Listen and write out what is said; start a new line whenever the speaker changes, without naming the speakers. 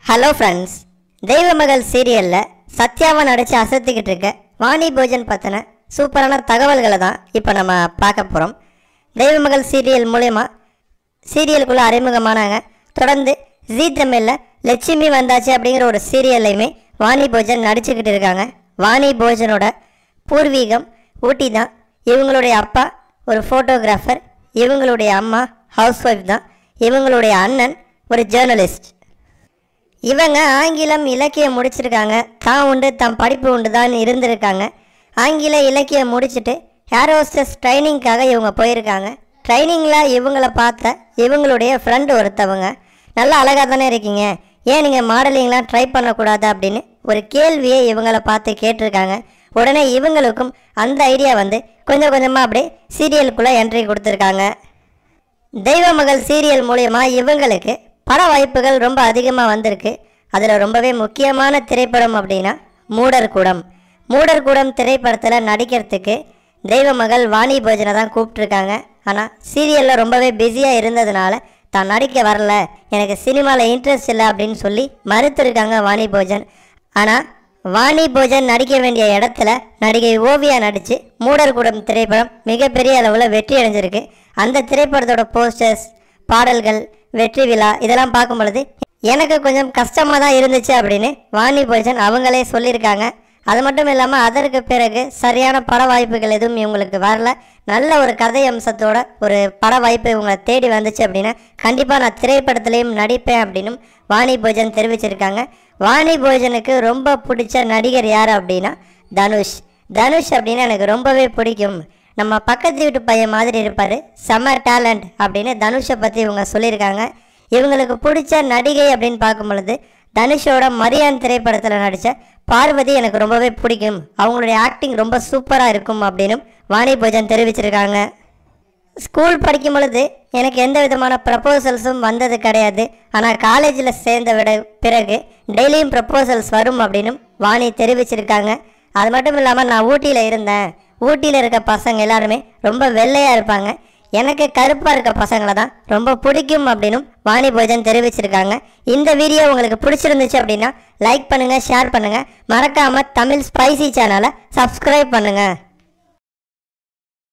hello friends தெய்வமகள் சீரியலில் சத்யாவை நடித்து அசத்திக்கிட்டு இருக்க வாணி போஜன் பற்றின சூப்பரான தகவல்களை தான் இப்போ நம்ம பார்க்க போகிறோம் தெய்வமகள் சீரியல் மூலயமா சீரியலுக்குள்ளே அறிமுகமானாங்க தொடர்ந்து ஜீ தமிழில் லட்சுமி வந்தாச்சு அப்படிங்கிற ஒரு சீரியல்லையுமே வாணி போஜன் நடிச்சுக்கிட்டு இருக்காங்க வாணி போஜனோட பூர்வீகம் ஊட்டி தான் இவங்களுடைய அப்பா ஒரு ஃபோட்டோகிராஃபர் இவங்களுடைய அம்மா ஹவுஸ் ஒய்ஃப் தான் இவங்களுடைய அண்ணன் ஒரு ஜேர்னலிஸ்ட் இவங்க ஆங்கிலம் இலக்கியம் முடிச்சிருக்காங்க தான் உண்டு தம் படிப்பு உண்டு தான் இருந்திருக்காங்க ஆங்கில இலக்கியம் முடிச்சுட்டு ஏர் ஹோஸ்டஸ் ட்ரைனிங்க்காக இவங்க போயிருக்காங்க ட்ரைனிங்கில் இவங்கள பார்த்த இவங்களுடைய ஃப்ரெண்டு ஒருத்தவங்க நல்லா அழகாக தானே இருக்கீங்க ஏன் நீங்கள் மாடலிங்லாம் ட்ரை பண்ணக்கூடாது அப்படின்னு ஒரு கேள்வியை இவங்கள பார்த்து கேட்டிருக்காங்க உடனே இவங்களுக்கும் அந்த ஐடியா வந்து கொஞ்சம் கொஞ்சமாக அப்படியே சீரியலுக்குள்ளே என்ட்ரி கொடுத்துருக்காங்க தெய்வமகள் சீரியல் மூலயமா இவங்களுக்கு பட வாய்ப்புகள் ரொம்ப அதிகமாக வந்திருக்கு அதில் ரொம்பவே முக்கியமான திரைப்படம் அப்படின்னா மூடர்குடம் மூடர்குடம் திரைப்படத்தில் நடிக்கிறதுக்கு தெய்வமகள் வாணி போஜனை தான் கூப்பிட்ருக்காங்க ஆனால் சீரியலில் ரொம்பவே பிஸியாக இருந்ததுனால தான் நடிக்க வரல எனக்கு சினிமாவில் இன்ட்ரெஸ்ட் இல்லை அப்படின்னு சொல்லி மறுத்திருக்காங்க வாணி போஜன் ஆனால் வாணி போஜன் நடிக்க வேண்டிய இடத்துல நடிகை ஓவியா நடித்து மூடர்குடம் திரைப்படம் மிகப்பெரிய அளவில் வெற்றி அடைஞ்சிருக்கு அந்த திரைப்படத்தோட போஸ்டர்ஸ் பாடல்கள் வெற்றி விழா இதெல்லாம் பார்க்கும் பொழுது எனக்கு கொஞ்சம் கஷ்டமாக தான் இருந்துச்சு அப்படின்னு வாணி போஜன் அவங்களே சொல்லியிருக்காங்க அது மட்டும் இல்லாமல் அதற்கு பிறகு சரியான பட வாய்ப்புகள் எதுவும் இவங்களுக்கு வரல நல்ல ஒரு கதை அம்சத்தோட ஒரு பட வாய்ப்பு இவங்களை தேடி வந்துச்சு அப்படின்னா கண்டிப்பாக நான் திரைப்படத்துலேயும் நடிப்பேன் அப்படின்னும் வாணி போஜன் தெரிவிச்சிருக்காங்க வாணி போஜனுக்கு ரொம்ப பிடிச்ச நடிகர் யார் அப்படின்னா தனுஷ் தனுஷ் அப்படின்னா எனக்கு ரொம்பவே பிடிக்கும் நம்ம பக்கத்து வீட்டு பையன் மாதிரி இருப்பார் செம்ம டேலண்ட் அப்படின்னு தனுஷை பற்றி இவங்க சொல்லியிருக்காங்க இவங்களுக்கு பிடிச்ச நடிகை அப்படின்னு பார்க்கும் பொழுது தனுஷோட மரியான் திரைப்படத்தில் நடித்த பார்வதி எனக்கு ரொம்பவே பிடிக்கும் அவங்களுடைய ஆக்டிங் ரொம்ப சூப்பராக இருக்கும் அப்படின்னும் வாணி போஜன் தெரிவிச்சிருக்காங்க ஸ்கூல் படிக்கும் பொழுது எனக்கு எந்த விதமான ப்ரப்போசல்ஸும் வந்தது கிடையாது ஆனால் காலேஜில் சேர்ந்த விட பிறகு டெய்லியும் ப்ரப்போசல்ஸ் வரும் அப்படின்னும் வாணி தெரிவிச்சிருக்காங்க அது மட்டும் இல்லாமல் நான் ஊட்டியில் இருந்தேன் ஊட்டியில் இருக்க பசங்க எல்லாருமே ரொம்ப வெள்ளையாக இருப்பாங்க எனக்கு கருப்பாக இருக்க பசங்களை தான் ரொம்ப பிடிக்கும் அப்படின்னும் வாணி போஜன் தெரிவிச்சிருக்காங்க இந்த வீடியோ உங்களுக்கு பிடிச்சிருந்துச்சு அப்படின்னா லைக் பண்ணுங்கள் ஷேர் பண்ணுங்கள் மறக்காமல் தமிழ் ஸ்பைசி சேனலை சப்ஸ்கிரைப் பண்ணுங்கள்